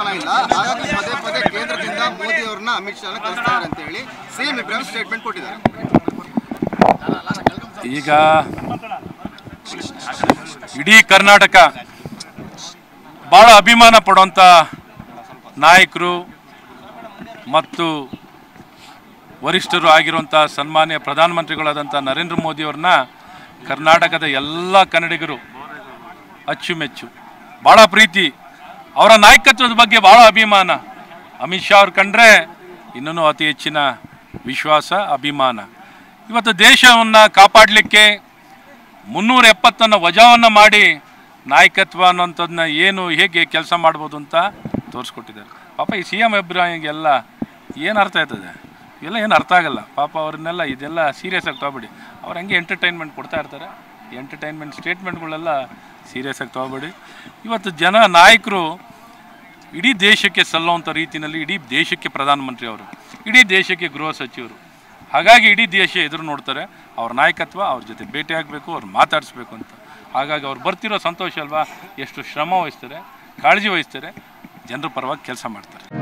ಇಲ್ಲ ಹಾಗಾಗಿ ಪದೇ ಪದೇ ಕೇಂದ್ರದಿಂದ ಮೋದಿ ಅವ್ರನ್ನ ಅಮಿತ್ ಶಾನ ಕಳಿಸ್ತಾರೆ ಅಂತ ಹೇಳಿ ಸಿಎಂ ಇಬ್ರಾಹಿಂ ಸ್ಟೇಟ್ಮೆಂಟ್ ಕೊಟ್ಟಿದ್ದಾರೆ ಈಗ ಇಡೀ ಕರ್ನಾಟಕ ಭಾಳ ಅಭಿಮಾನ ಪಡುವಂಥ ನಾಯಕರು ಮತ್ತು ವರಿಷ್ಠರು ಆಗಿರುವಂಥ ಸನ್ಮಾನ್ಯ ಪ್ರಧಾನಮಂತ್ರಿಗಳಾದಂಥ ನರೇಂದ್ರ ಮೋದಿಯವ್ರನ್ನ ಕರ್ನಾಟಕದ ಎಲ್ಲ ಕನ್ನಡಿಗರು ಅಚ್ಚುಮೆಚ್ಚು ಭಾಳ ಪ್ರೀತಿ ಅವರ ನಾಯಕತ್ವದ ಬಗ್ಗೆ ಭಾಳ ಅಭಿಮಾನ ಅಮಿತ್ ಶಾ ಅವ್ರು ಕಂಡ್ರೆ ಇನ್ನೂ ಅತಿ ಹೆಚ್ಚಿನ ವಿಶ್ವಾಸ ಅಭಿಮಾನ ಇವತ್ತು ದೇಶವನ್ನು ಕಾಪಾಡಲಿಕ್ಕೆ ಮುನ್ನೂರ ಎಪ್ಪತ್ತನ್ನು ವಜಾವನ್ನು ಮಾಡಿ ನಾಯಕತ್ವ ಅನ್ನೋಂಥದ್ದನ್ನ ಏನು ಹೇಗೆ ಕೆಲಸ ಮಾಡ್ಬೋದು ಅಂತ ತೋರಿಸ್ಕೊಟ್ಟಿದ್ದಾರೆ ಪಾಪ ಈ ಸಿ ಎಮ್ ಇಬ್ರಾಹಿಂಗೆಲ್ಲ ಏನು ಅರ್ಥ ಆಯ್ತದೆ ಇವೆಲ್ಲ ಏನು ಅರ್ಥ ಆಗಲ್ಲ ಪಾಪ ಅವ್ರನ್ನೆಲ್ಲ ಇದೆಲ್ಲ ಸೀರಿಯಸ್ ಆಗಿ ತೊಗೊಬೇಡಿ ಅವ್ರು ಹಂಗೆ ಎಂಟರ್ಟೈನ್ಮೆಂಟ್ ಕೊಡ್ತಾ ಇರ್ತಾರೆ ಎಂಟರ್ಟೈನ್ಮೆಂಟ್ ಸ್ಟೇಟ್ಮೆಂಟ್ಗಳೆಲ್ಲ ಸೀರಿಯಸ್ ಆಗಿ ತೊಗೊಬೇಡಿ ಇವತ್ತು ಜನ ನಾಯಕರು ಇಡೀ ದೇಶಕ್ಕೆ ಸಲ್ಲುವಂಥ ರೀತಿಯಲ್ಲಿ ಇಡೀ ದೇಶಕ್ಕೆ ಪ್ರಧಾನಮಂತ್ರಿ ಅವರು ಇಡೀ ದೇಶಕ್ಕೆ ಗೃಹ ಸಚಿವರು ಹಾಗಾಗಿ ಇಡೀ ದೇಶ ಎದುರು ನೋಡ್ತಾರೆ ಅವ್ರ ನಾಯಕತ್ವ ಅವ್ರ ಜೊತೆ ಭೇಟಿ ಆಗಬೇಕು ಅವ್ರು ಮಾತಾಡಿಸ್ಬೇಕು ಅಂತ ಹಾಗಾಗಿ ಅವ್ರು ಬರ್ತಿರೋ ಸಂತೋಷ ಅಲ್ವಾ ಎಷ್ಟು ಶ್ರಮ ವಹಿಸ್ತಾರೆ ಕಾಳಜಿ ವಹಿಸ್ತಾರೆ ಜನರ ಪರವಾಗಿ ಕೆಲಸ ಮಾಡ್ತಾರೆ